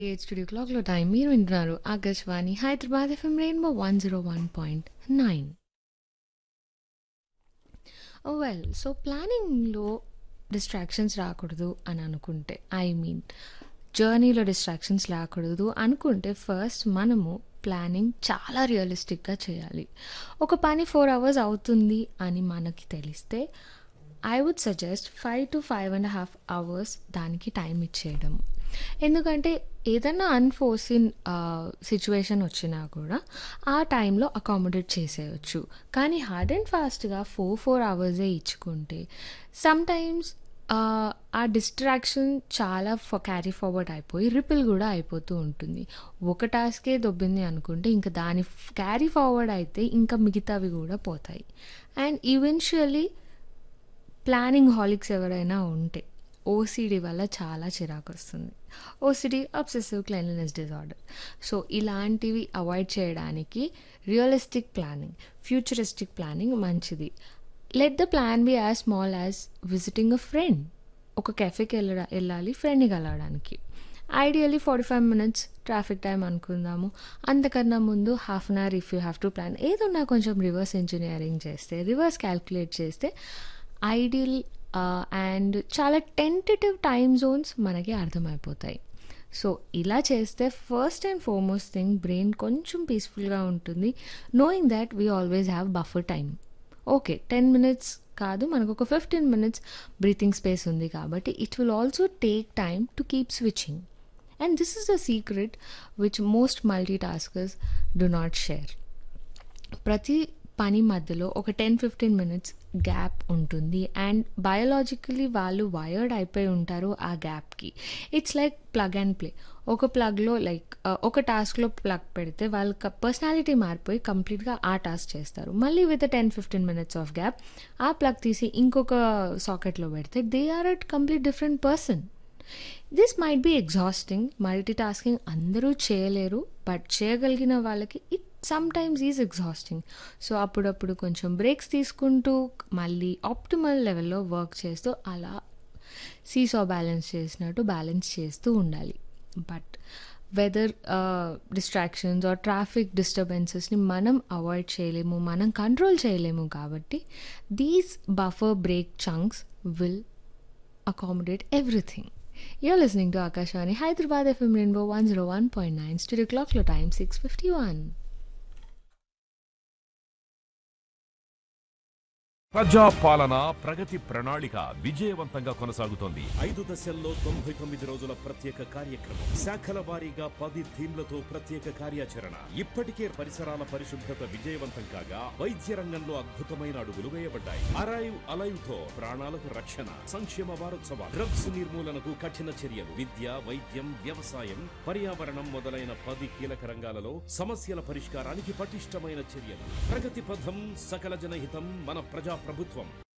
Eight studio క్లాక్లో time మీరు వింటున్నారు Akashvani Hyderabad FM rainbow one zero one point nine well so ప్లానింగ్లో డిస్ట్రాక్షన్స్ రాకూడదు అని అనుకుంటే ఐ మీన్ జర్నీలో డిస్ట్రాక్షన్స్ రాకూడదు అనుకుంటే ఫస్ట్ మనము ప్లానింగ్ చాలా రియలిస్టిక్గా చేయాలి ఒక పని ఫోర్ అవర్స్ అవుతుంది అని మనకి తెలిస్తే I would suggest five to five and half hours దానికి టైం ఇచ్చేయడం ఎందుకంటే ఏదైనా అన్ఫోర్సిన్ సిచ్యువేషన్ వచ్చినా కూడా ఆ టైంలో అకామిడేట్ చేసేయచ్చు కానీ హార్డ్ అండ్ ఫాస్ట్గా ఫోర్ ఫోర్ అవర్సే ఇచ్చుకుంటే సమ్ టైమ్స్ ఆ డిస్ట్రాక్షన్ చాలా క్యారీ ఫార్వర్డ్ అయిపోయి రిపిల్ కూడా అయిపోతూ ఉంటుంది ఒక టాస్కే దొబ్బింది అనుకుంటే ఇంకా దాని క్యారీ ఫార్వర్డ్ అయితే ఇంకా మిగతావి కూడా పోతాయి అండ్ ఈవెన్చువల్లీ ప్లానింగ్ హాలిక్స్ ఎవరైనా ఉంటే ఓసిడి వల్ల చాలా చిరాకు వస్తుంది OCD obsessive cleanliness disorder so ఇలాంటివి అవాయిడ్ చేయడానికి రియలిస్టిక్ ప్లానింగ్ ఫ్యూచరిస్టిక్ ప్లానింగ్ మంచిది let the plan be as small as visiting a friend ఒక కెఫేకి వెళ్ళ వెళ్ళాలి ఫ్రెండ్ని కలవడానికి ideally forty five minutes traffic time అనుకుందాము అంతకన్నా ముందు half an hour if you have to plan ఏదన్నా కొంచెం రివర్స్ ఇంజనీరింగ్ చేస్తే రివర్స్ క్యాల్కులేట్ చేస్తే ఐడియల్ అండ్ చాలా టెంటేటివ్ టైమ్ జోన్స్ మనకి అర్థమైపోతాయి సో ఇలా చేస్తే first and foremost thing brain కొంచెం పీస్ఫుల్గా ఉంటుంది knowing that we always have buffer time okay ten minutes కాదు మనకు ఒక ఫిఫ్టీన్ మినిట్స్ బ్రీతింగ్ స్పేస్ ఉంది కాబట్టి it will also take time to keep switching and this is the secret which most multi taskers do not share ప్రతి పని మధ్యలో ఒక ten fifteen minutes gap ఉంటుంది అండ్ బయోలాజికలీ వాళ్ళు వైర్డ్ అయిపోయి ఉంటారు ఆ గ్యాప్కి it's like plug and play ఒక ప్లగ్లో లైక్ ఒక టాస్క్లో ప్లగ్ పెడితే వాళ్ళ పర్సనాలిటీ మారిపోయి కంప్లీట్గా ఆ టాస్క్ చేస్తారు మళ్ళీ with ten fifteen minutes of gap ఆ ప్లగ్ తీసి ఇంకొక సాకెట్లో పెడితే they are at complete different person this might be exhausting multi tasking అందరూ చేయలేరు బట్ చేయగలిగిన వాళ్ళకి it some times is exhausting so అప్పుడప్పుడు కొంచెం బ్రేక్స్ తీసుకుంటూ మళ్ళీ ఆప్టిమల్ లెవెల్లో వర్క్ చేస్తూ అలా సీసా బ్యాలెన్స్ చేసినట్టు బ్యాలెన్స్ చేస్తూ ఉండాలి but whether distractions or traffic డిస్టర్బెన్సెస్ని మనం అవాయిడ్ చేయలేము మనం కంట్రోల్ చేయలేము కాబట్టి these buffer break chunks will accommodate everything. You're listening to Akashwani Hyderabad FM Rainbow 101.9 Studio Clock Lo Time 651. ప్రజా పాలన ప్రగతి ప్రణాళిక విజయవంతంగా కొనసాగుతోంది ఐదు దశల్లో తొంభై తొమ్మిది రోజుల ప్రత్యేక కార్యక్రమం శాఖల వారీగా పది థీమ్లతో ప్రత్యేక కార్యాచరణ ఇప్పటికే పరిసరాల పరిశుభ్రత విజయవంతం కాగా వైద్య రంగంలో అద్భుతమైన అడుగులు వేయబడ్డాయి అరైవ్ అలైవ్ తో ప్రాణాలకు రక్షణ సంక్షేమ వారోత్సవాలు డ్రగ్స్ నిర్మూలనకు కఠిన చర్యలు విద్య వైద్యం వ్యవసాయం పర్యావరణం మొదలైన పది కీలక రంగాలలో సమస్యల పరిష్కారానికి పటిష్టమైన చర్యలు ప్రగతి పథం సకల జనహితం మన ప్రజా ప్రభుత్వం